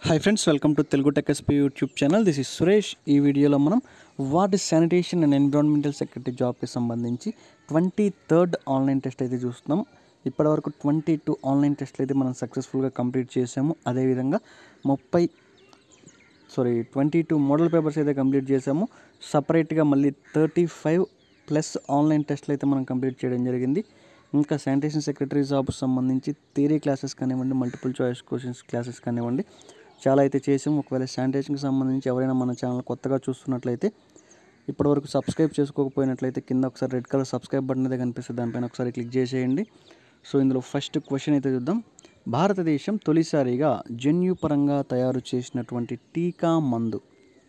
hi friends welcome to Telugu tech SP YouTube channel this is Suresh ఈ వీడియోలో మనం what is sanitation and environmental secretary జాబ్కి సంబంధించి twenty third online test అయితే చూస్తున్నాం ఇప్పటివరకు ట్వంటీ టూ ఆన్లైన్ టెస్ట్లు అయితే మనం సక్సెస్ఫుల్గా కంప్లీట్ చేసాము అదేవిధంగా ముప్పై sorry twenty two model papers అయితే కంప్లీట్ చేసాము సపరేట్గా మళ్ళీ థర్టీ ఫైవ్ ప్లస్ ఆన్లైన్ టెస్ట్లు అయితే మనం కంప్లీట్ చేయడం జరిగింది ఇంకా శానిటేషన్ సెక్రటరీ జాబ్ సంబంధించి థియరీ క్లాసెస్ కానివ్వండి మల్టిపుల్ చాయిస్ క్వశ్చన్స్ క్లాసెస్ కానివ్వండి చాలా అయితే చేసాము ఒకవేళ శానిటేషన్కి సంబంధించి ఎవరైనా మన ఛానల్ కొత్తగా చూస్తున్నట్లయితే ఇప్పటివరకు సబ్స్క్రైబ్ చేసుకోకపోయినట్లయితే కింద ఒకసారి రెడ్ కలర్ సబ్స్క్రైబ్ బటన్ అయితే కనిపిస్తుంది దానిపైన ఒకసారి క్లిక్ చేసేయండి సో ఇందులో ఫస్ట్ క్వశ్చన్ అయితే చూద్దాం భారతదేశం తొలిసారిగా జన్యుపరంగా తయారు చేసినటువంటి టీకా మందు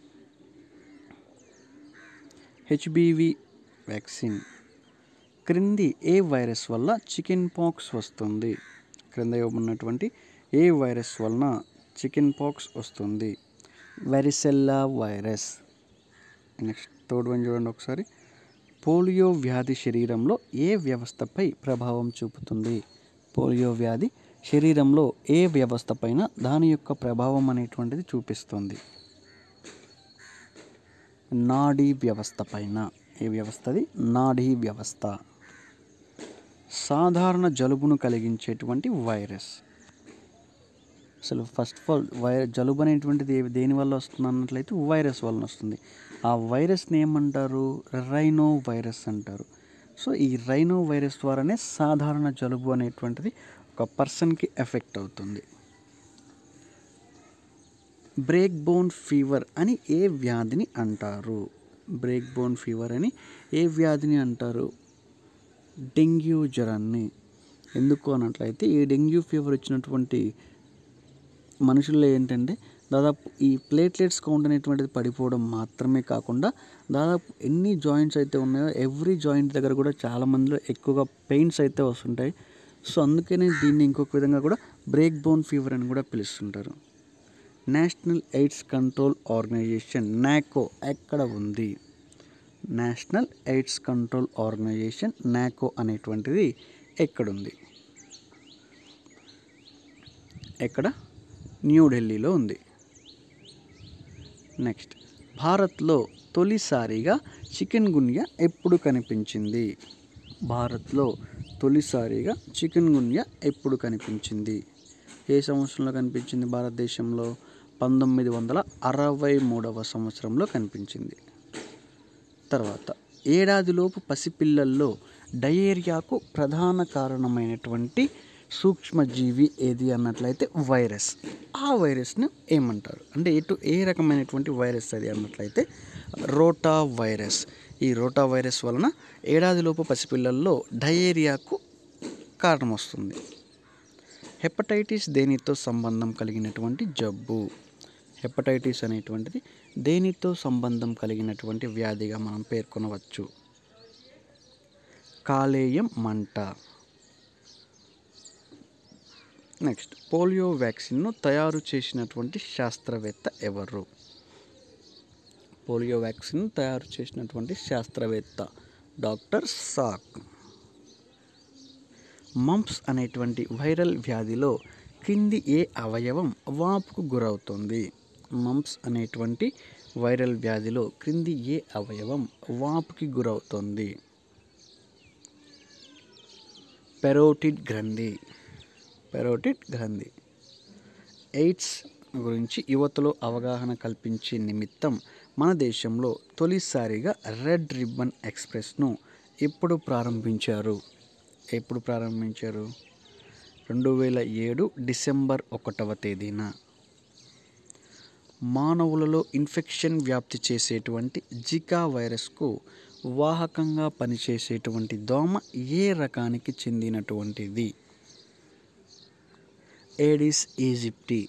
హెచ్బివి వ్యాక్సిన్ క్రింది ఏ వైరస్ వల్ల చికెన్ పాక్స్ వస్తుంది క్రింద ఇవ్వబడినటువంటి ఏ వైరస్ వలన చికెన్ పాక్స్ వస్తుంది varicella virus next third one చూడండి ఒకసారి పోలియో వ్యాధి శరీరంలో ఏ వ్యవస్థపై ప్రభావం చూపుతుంది పోలియో వ్యాధి శరీరంలో ఏ వ్యవస్థ పైన దాని యొక్క ప్రభావం అనేటువంటిది చూపిస్తుంది నాడీ వ్యవస్థ పైన ఏ వ్యవస్థది నాడీ వ్యవస్థ సాధారణ జలుబును కలిగించేటువంటి వైరస్ అసలు ఫస్ట్ ఆఫ్ ఆల్ వైరస్ జలుబు అనేటువంటిది ఏ- దేని వల్ల వస్తుంది అన్నట్లయితే వైరస్ వలన వస్తుంది ఆ వైరస్ని ఏమంటారు రైనో వైరస్ అంటారు సో ఈ రైనో వైరస్ ద్వారానే సాధారణ జలుబు అనేటువంటిది ఒక పర్సన్కి ఎఫెక్ట్ అవుతుంది బ్రేక్ బోన్ ఫీవర్ అని ఏ వ్యాధిని అంటారు బ్రేక్ బోన్ ఫీవర్ అని ఏ వ్యాధిని అంటారు డెంగ్యూ జ్వరాన్ని ఎందుకు అన్నట్లయితే ఈ డెంగ్యూ ఫీవర్ వచ్చినటువంటి మనుషుల్లో ఏంటంటే దాదాపు ఈ ప్లేట్లెట్స్ కౌంట్ అనేటువంటిది పడిపోవడం మాత్రమే కాకుండా దాదాపు ఎన్ని జాయింట్స్ అయితే ఉన్నాయో ఎవ్రీ జాయింట్ దగ్గర కూడా చాలా మందిలో ఎక్కువగా పెయిన్స్ అయితే వస్తుంటాయి సో అందుకనే దీన్ని ఇంకొక విధంగా కూడా బ్రేక్ బోన్ ఫీవర్ అని కూడా పిలుస్తుంటారు నేషనల్ ఎయిడ్స్ కంట్రోల్ ఆర్గనైజేషన్ నాకో ఎక్కడ ఉంది నేషనల్ ఎయిడ్స్ కంట్రోల్ ఆర్గనైజేషన్ నాకో అనేటువంటిది ఎక్కడుంది ఎక్కడ న్యూఢిల్లీలో ఉంది నెక్స్ట్ భారత్లో తొలిసారిగా చికెన్ గున్యా ఎప్పుడు కనిపించింది భారత్లో తొలిసారిగా చికెన్ గున్యా ఎప్పుడు కనిపించింది ఏ సంవత్సరంలో కనిపించింది భారతదేశంలో పంతొమ్మిది వందల అరవై మూడవ సంవత్సరంలో కనిపించింది తర్వాత ఏడాదిలోపు పసిపిల్లల్లో డయేరియాకు ప్రధాన కారణమైనటువంటి సూక్ష్మజీవి ఏది అన్నట్లయితే వైరస్ ఆ వైరస్ను ఏమంటారు అంటే ఎటు ఏ రకమైనటువంటి వైరస్ అది అన్నట్లయితే రోటా వైరస్ ఈ రోటా వైరస్ వలన ఏడాదిలోపు పసిపిల్లల్లో డయేరియాకు కారణం వస్తుంది హెపటైటిస్ దేనితో సంబంధం కలిగినటువంటి జబ్బు హెపటైటిస్ అనేటువంటిది దేనితో సంబంధం కలిగినటువంటి వ్యాధిగా మనం పేర్కొనవచ్చు కాలేయం మంట నెక్స్ట్ పోలియో వ్యాక్సిన్ను తయారు చేసినటువంటి శాస్త్రవేత్త ఎవరు పోలియో వ్యాక్సిన్ తయారు చేసినటువంటి శాస్త్రవేత్త డాక్టర్ సాక్ మంప్స్ అనేటువంటి వైరల్ వ్యాధిలో కింది ఏ అవయవం వాపుకు గురవుతుంది మంప్స్ అనేటువంటి వైరల్ వ్యాధిలో క్రింది ఏ అవయవం వాపుకి గురవుతుంది పెరోటిడ్ గ్రంథి పెరోటిడ్ గ్రంథి ఎయిడ్స్ గురించి యువతలో అవగాహన కల్పించే నిమిత్తం మన దేశంలో తొలిసారిగా రెడ్ రిబ్బన్ ఎక్స్ప్రెస్ను ఎప్పుడు ప్రారంభించారు ఎప్పుడు ప్రారంభించారు రెండు వేల ఏడు డిసెంబర్ ఒకటవ తేదీన మానవులలో ఇన్ఫెక్షన్ వ్యాప్తి చేసేటువంటి జికా వైరస్కు వాహకంగా పనిచేసేటువంటి దోమ ఏ రకానికి చెందినటువంటిది ఏడిస్ ఈజిప్టి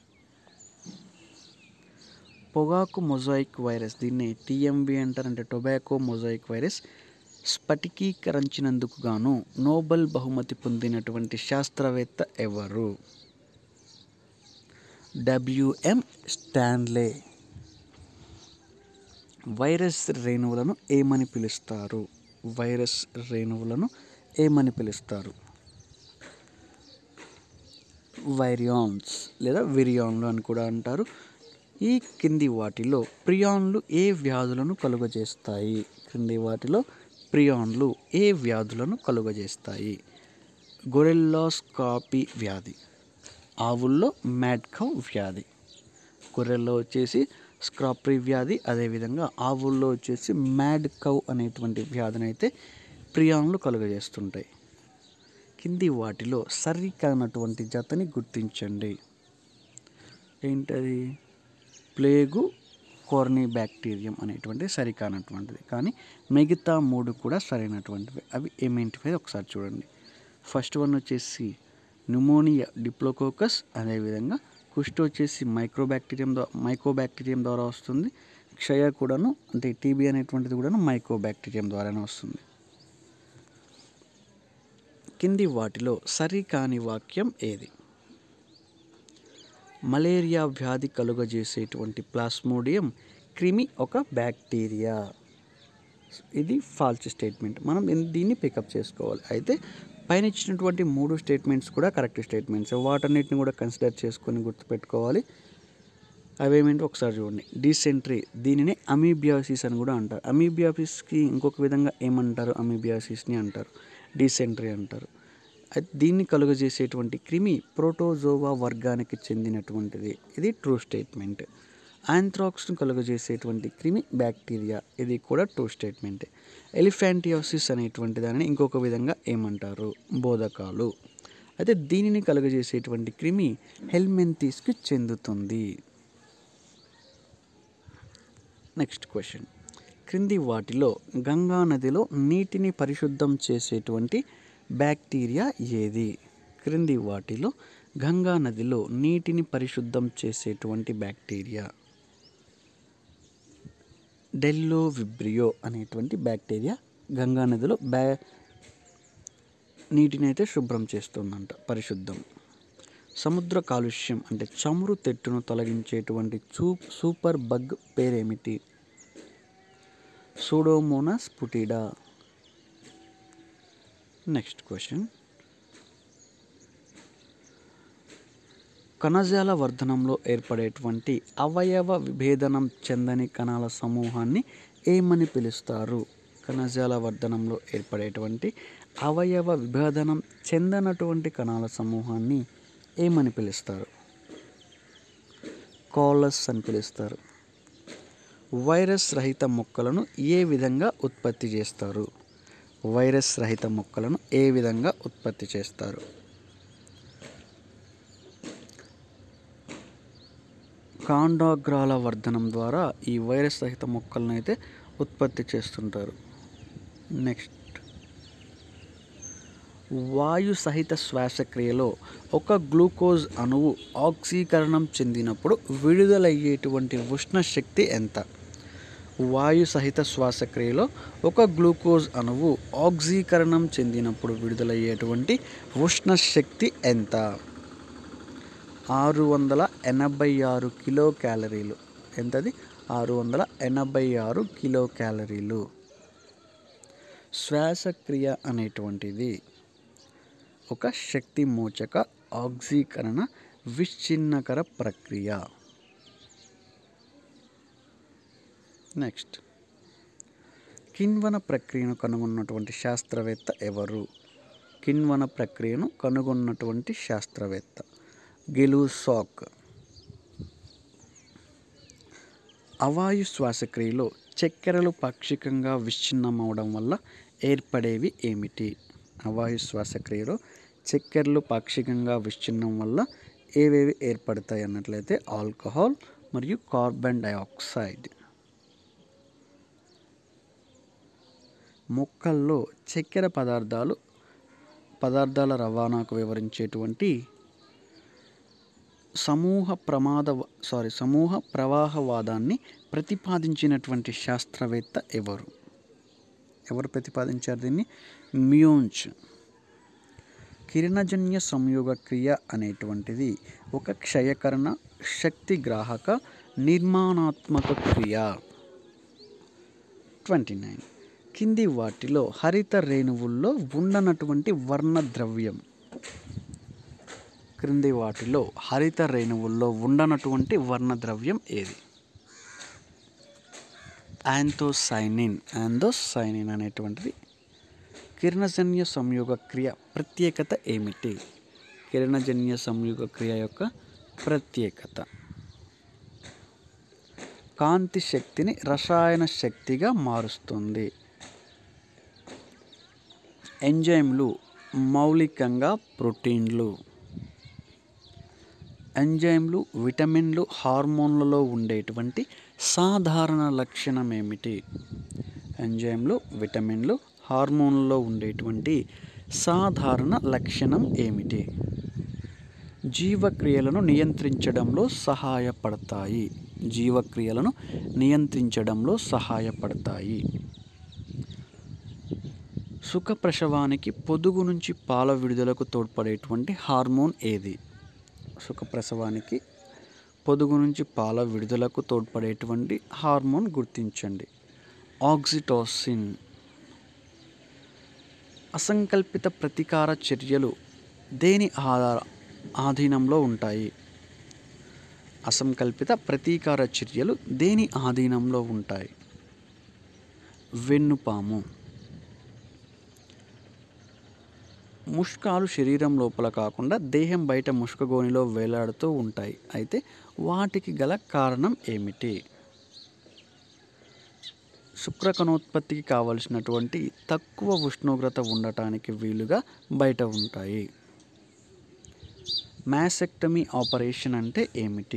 పొగాకు మొజాయిక్ వైరస్ దీన్ని టీఎంవి అంటారంటే టొబాకో మొజాయిక్ వైరస్ స్ఫటికీకరించినందుకు గాను నోబెల్ బహుమతి పొందినటువంటి శాస్త్రవేత్త ఎవరు డబ్ల్యూఎం స్టాన్లే వైరస్ రేణువులను ఏమని పిలుస్తారు వైరస్ రేణువులను ఏమని పిలుస్తారు వైరియాన్స్ లేదా విరియాన్లు అని కూడా అంటారు ఈ కింది వాటిలో ప్రియాన్లు ఏ వ్యాధులను కలుగజేస్తాయి క్రింది వాటిలో ప్రియాన్లు ఏ వ్యాధులను కలుగజేస్తాయి గొరెల్లాస్కాపీ వ్యాధి ఆవుల్లో మ్యాడ్కౌ వ్యాధి గొర్రెల్లో వచ్చేసి స్క్రాప్రీ వ్యాధి అదేవిధంగా ఆవుల్లో వచ్చేసి మ్యాడ్ కౌ అనేటువంటి వ్యాధిని అయితే ప్రియాన్లు కలుగజేస్తుంటాయి కింది వాటిలో సరికానటువంటి జతని గుర్తించండి ఏంటది ప్లేగు కోర్నీ బ్యాక్టీరియం అనేటువంటి సరికానటువంటిది కానీ మిగతా మూడు కూడా సరైనటువంటివి అవి ఏమేంటివి ఒకసారి చూడండి ఫస్ట్ వన్ వచ్చేసి న్యూమోనియా డిప్లోకోకస్ అదేవిధంగా కుష్టు వచ్చేసి మైక్రోబ్యాక్టీరియం ద్వారా మైకోబ్యాక్టీరియం ద్వారా వస్తుంది క్షయ కూడాను అంటే టీబీ అనేటువంటిది కూడాను మైకోబ్యాక్టీరియం ద్వారానే వస్తుంది కింది వాటిలో సరికాని వాక్యం ఏది మలేరియా వ్యాధి కలుగజేసేటువంటి ప్లాస్మోడియం క్రిమి ఒక బ్యాక్టీరియా ఇది ఫాల్స్ స్టేట్మెంట్ మనం ఇన్- దీన్ని పికప్ చేసుకోవాలి అయితే పైన ఇచ్చినటువంటి మూడు స్టేట్మెంట్స్ కూడా కరెక్ట్ స్టేట్మెంట్స్ వాటన్నిటిని కూడా కన్సిడర్ చేసుకొని గుర్తుపెట్టుకోవాలి అవేమేంటో ఒకసారి చూడండి డీసెంట్రీ దీనిని అమీబియాసిస్ అని కూడా అంటారు అమీబియాసిస్కి ఇంకొక విధంగా ఏమంటారు అమీబియాసిస్ని అంటారు డీసెంట్రీ అంటారు అయితే దీన్ని కలుగజేసేటువంటి క్రిమి ప్రోటోజోవా వర్గానికి చెందినటువంటిది ఇది ట్రూ స్టేట్మెంట్ ఆంథ్రాక్స్ను కలుగజేసేటువంటి క్రిమి బ్యాక్టీరియా ఇది కూడా ట్రూ స్టేట్మెంటే ఎలిఫాంటియోసిస్ అనేటువంటి దానిని ఇంకొక విధంగా ఏమంటారు బోధకాలు అయితే దీనిని కలుగజేసేటువంటి క్రిమి హెల్మెంథీస్కి చెందుతుంది నెక్స్ట్ క్వశ్చన్ క్రింది వాటిలో గంగా నదిలో నీటిని పరిశుద్ధం చేసేటువంటి బ్యాక్టీరియా ఏది క్రింది వాటిలో గంగా నదిలో నీటిని పరిశుద్ధం చేసేటువంటి బ్యాక్టీరియా డెల్లో విబ్రియో అనేటువంటి బ్యాక్టీరియా గంగా నదిలో బ్యా నీటిని అయితే శుభ్రం చేస్తుందంట పరిశుద్ధం సముద్ర కాలుష్యం అంటే చమురు తెట్టును తొలగించేటువంటి చూ సూపర్ బగ్ పేరేమిటి సూడోమోనాస్ పుటిడా నెక్స్ట్ క్వశ్చన్ కణజాల వర్ధనంలో ఏర్పడేటువంటి అవయవ విభేదనం చెందని కణాల సమూహాన్ని ఏమని పిలుస్తారు కణజాల వర్ధనంలో ఏర్పడేటువంటి అవయవ విభేదనం చెందనటువంటి కణాల సమూహాన్ని ఏమని పిలుస్తారు కాలస్ అని పిలుస్తారు వైరస్ రహిత మొక్కలను ఏ విధంగా ఉత్పత్తి చేస్తారు వైరస్ రహిత మొక్కలను ఏ విధంగా ఉత్పత్తి చేస్తారు కాండాగ్రాల వర్ధనం ద్వారా ఈ వైరస్ రహిత మొక్కలను అయితే ఉత్పత్తి చేస్తుంటారు నెక్స్ట్ వాయు సహిత శ్వాసక్రియలో ఒక గ్లూకోజ్ అణువు ఆక్సీకరణం చెందినప్పుడు విడుదలయ్యేటువంటి ఉష్ణ శక్తి ఎంత వాయు సహిత శ్వాసక్రియలో ఒక గ్లూకోజ్ అణువు ఆక్సీకరణం చెందినప్పుడు విడుదలయ్యేటువంటి ఉష్ణ శక్తి ఎంత ఆరు వందల ఎనభై ఆరు కిలో క్యాలరీలు ఎంతది ఆరు వందల ఎనభై ఆరు కిలో క్యాలరీలు శ్వాసక్రియ అనేటువంటిది ఒక శక్తి మోచక ఆక్సీకరణ విచ్ఛిన్నకర ప్రక్రియ నెక్స్ట్ కిణ్వన ప్రక్రియను కనుగొన్నటువంటి శాస్త్రవేత్త ఎవరు కిణ్వన ప్రక్రియను కనుగొన్నటువంటి శాస్త్రవేత్త గెలూసాక్ అవాయు శ్వాసక్రియలో చక్కెరలు పాక్షికంగా విచ్ఛిన్నమవడం వల్ల ఏర్పడేవి ఏమిటి అవాయు శ్వాసక్రియలో చక్కెరలు పాక్షికంగా విచ్ఛిన్నం వల్ల ఏవేవి ఏర్పడతాయి అన్నట్లయితే ఆల్కహాల్ మరియు కార్బన్ డయాక్సైడ్ మొక్కల్లో చక్కెర పదార్థాలు పదార్థాల రవాణాకు వివరించేటువంటి సమూహ ప్రమాద సారీ సమూహ ప్రవాహవాదాన్ని ప్రతిపాదించినటువంటి శాస్త్రవేత్త ఎవరు ఎవరు ప్రతిపాదించారు దీన్ని మ్యూంచ్ కిరణజన్య సంయోగ క్రియ అనేటువంటిది ఒక క్షయకరణ శక్తి గ్రాహక నిర్మాణాత్మక క్రియ ట్వంటీ నైన్ కింది వాటిలో హరిత రేణువుల్లో ఉండనటువంటి వర్ణ ద్రవ్యం క్రింది వాటిలో హరిత రేణువుల్లో ఉండనటువంటి వర్ణద్రవ్యం ఏది యాంథోసైనిన్ యాంథోసైనిన్ అనేటువంటిది కిరణజన్య సంయోగ క్రియ ప్రత్యేకత ఏమిటి కిరణజన్య సంయోగ క్రియ యొక్క ప్రత్యేకత కాంతి శక్తిని రసాయన శక్తిగా మారుస్తుంది ఎంజైమ్లు మౌలికంగా ప్రోటీన్లు ఎంజైమ్లు విటమిన్లు హార్మోన్లలో ఉండేటువంటి సాధారణ లక్షణం ఏమిటి ఎంజైమ్లు విటమిన్లు హార్మోన్లలో ఉండేటువంటి సాధారణ లక్షణం ఏమిటి జీవక్రియలను నియంత్రించడంలో సహాయపడతాయి జీవక్రియలను నియంత్రించడంలో సహాయపడతాయి సుఖప్రసవానికి పొదుగు నుంచి పాల విడుదలకు తోడ్పడేటువంటి హార్మోన్ ఏది సుఖప్రసవానికి పొదుగు నుంచి పాల విడుదలకు తోడ్పడేటువంటి హార్మోన్ గుర్తించండి ఆక్సిటోసిన్ అసంకల్పిత ప్రతీకార చర్యలు దేని ఆధార ఆధీనంలో ఉంటాయి అసంకల్పిత ప్రతీకార చర్యలు దేని ఆధీనంలో ఉంటాయి వెన్నుపాము ముష్కాలు శరీరం లోపల కాకుండా దేహం బయట ముష్కగోనిలో వేలాడుతూ ఉంటాయి అయితే వాటికి గల కారణం ఏమిటి శుక్రకణోత్పత్తికి కావలసినటువంటి తక్కువ ఉష్ణోగ్రత ఉండటానికి వీలుగా బయట ఉంటాయి మ్యాసెక్టమీ ఆపరేషన్ అంటే ఏమిటి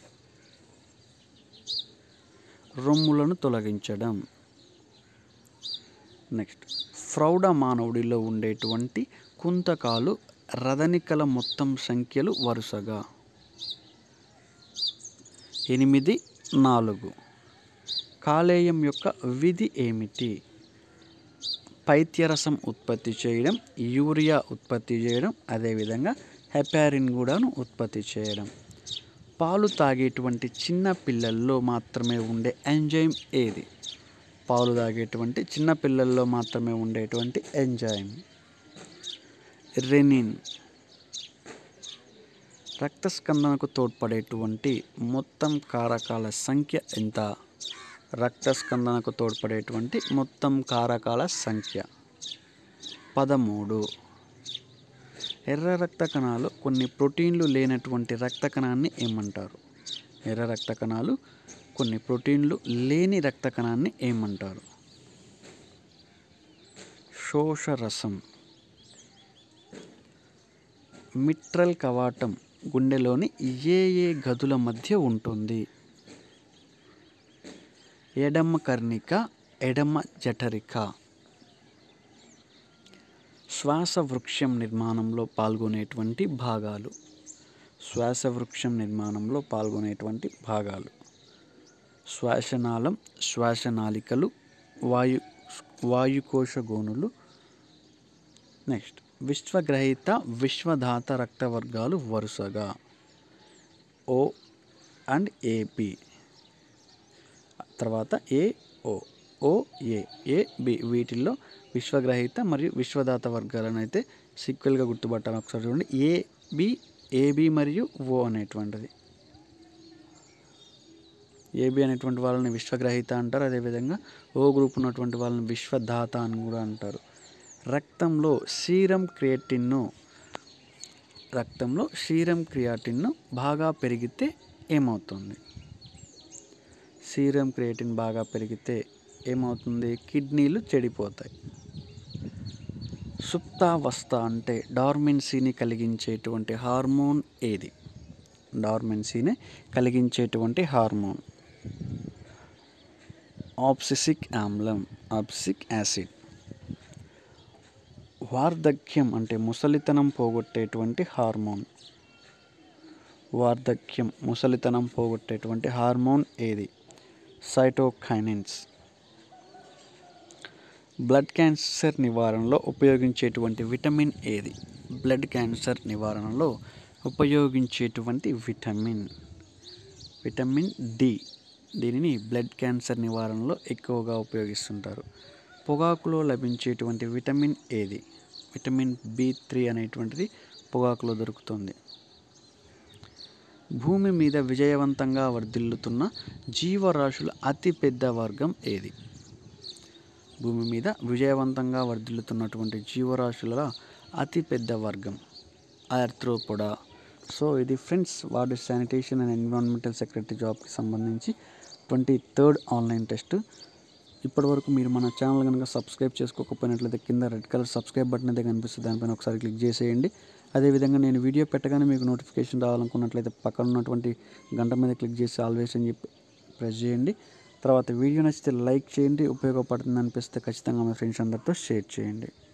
రొమ్ములను తొలగించడం నెక్స్ట్ ప్రౌఢ మానవుడిలో ఉండేటువంటి కుంతకాలు రదనికల మొత్తం సంఖ్యలు వరుసగా ఎనిమిది నాలుగు కాలేయం యొక్క విధి ఏమిటి పైత్యరసం ఉత్పత్తి చేయడం యూరియా ఉత్పత్తి చేయడం అదేవిధంగా హెపారిన్ కూడాను ఉత్పత్తి చేయడం పాలు తాగేటువంటి చిన్న పిల్లల్లో మాత్రమే ఉండే ఎంజైమ్ ఏది పాలు తాగేటువంటి చిన్న పిల్లల్లో మాత్రమే ఉండేటువంటి ఎంజైమ్ రెనిన్ రక్తస్కందనకు తోడ్పడేటువంటి మొత్తం కారకాల సంఖ్య ఎంత రక్తస్కందనకు తోడ్పడేటువంటి మొత్తం కారకాల సంఖ్య పదమూడు ఎర్ర రక్త కణాలు కొన్ని ప్రోటీన్లు లేనటువంటి రక్త కణాన్ని ఏమంటారు ఎర్ర రక్త కణాలు కొన్ని ప్రోటీన్లు లేని రక్త కణాన్ని ఏమంటారు శోషరసం మిట్రల్ కవాటం గుండెలోని ఏ ఏ గదుల మధ్య ఉంటుంది ఎడమ కర్ణిక ఎడమ జఠరిక శ్వాస వృక్షం నిర్మాణంలో పాల్గొనేటువంటి భాగాలు శ్వాస వృక్షం నిర్మాణంలో పాల్గొనేటువంటి భాగాలు శ్వాసనాళం శ్వాసనాళికలు వాయు వాయుకోశ గోనులు నెక్స్ట్ విశ్వగ్రహీత విశ్వధాత రక్త వర్గాలు వరుసగా ఓ అండ్ ఏపి తర్వాత ఏ ఓ ఓ ఏ ఏ బి వీటిల్లో విశ్వగ్రహీత మరియు విశ్వదాత వర్గాలను అయితే సీక్వెల్గా గుర్తుపట్టాలి ఒకసారి చూడండి ఏ బి ఏబి మరియు ఓ అనేటువంటిది ఏబి అనేటువంటి వాళ్ళని విశ్వగ్రహీత అంటారు అదేవిధంగా ఓ గ్రూప్ ఉన్నటువంటి వాళ్ళని విశ్వదాత అని కూడా అంటారు రక్తంలో సీరం క్రియేటిన్ను రక్తంలో సీరం క్రియాటిన్ను బాగా పెరిగితే ఏమవుతుంది సీరం క్రియేటిన్ బాగా పెరిగితే ఏమవుతుంది కిడ్నీలు చెడిపోతాయి సుప్తావస్థ అంటే డార్మెన్సీని కలిగించేటువంటి హార్మోన్ ఏది డార్మెన్సీని కలిగించేటువంటి హార్మోన్ ఆప్సిసిక్ ఆమ్లం ఆప్సిక్ యాసిడ్ వార్ధక్యం అంటే ముసలితనం పోగొట్టేటువంటి హార్మోన్ వార్ధక్యం ముసలితనం పోగొట్టేటువంటి హార్మోన్ ఏది సైటోకైనిన్స్ బ్లడ్ క్యాన్సర్ నివారణలో ఉపయోగించేటువంటి విటమిన్ ఏది బ్లడ్ క్యాన్సర్ నివారణలో ఉపయోగించేటువంటి విటమిన్ విటమిన్ డి దీనిని బ్లడ్ క్యాన్సర్ నివారణలో ఎక్కువగా ఉపయోగిస్తుంటారు పొగాకులో లభించేటువంటి విటమిన్ ఏది విటమిన్ బి త్రీ అనేటువంటిది పొగాకులో దొరుకుతుంది భూమి మీద విజయవంతంగా వర్ధిల్లుతున్న జీవరాశుల అతిపెద్ద వర్గం ఏది భూమి మీద విజయవంతంగా వర్ధిల్లుతున్నటువంటి జీవరాశుల అతిపెద్ద వర్గం ఆర్థ్రోపోడా సో ఇది friends ward sanitation and environmental secretary జాబ్కి సంబంధించి ట్వంటీ థర్డ్ ఆన్లైన్ టెస్ట్ ఇప్పటివరకు మీరు మన ఛానల్ కనుక సబ్స్క్రైబ్ చేసుకోకపోయినట్లయితే కింద రెడ్ కలర్ సబ్స్క్రైబ్ బటన్ అయితే కనిపిస్తుంది దానిపైన ఒకసారి క్లిక్ చేసేయండి అదేవిధంగా నేను వీడియో పెట్టగానే మీకు నోటిఫికేషన్ రావాలనుకున్నట్లయితే పక్కన ఉన్నటువంటి గంట మీద క్లిక్ చేసి ఆల్వేస్ అని చెప్పి ప్రెస్ చేయండి తర్వాత వీడియో నచ్చితే లైక్ చేయండి ఉపయోగపడుతుంది అనిపిస్తే ఖచ్చితంగా మీ ఫ్రెండ్స్ అందరితో షేర్ చేయండి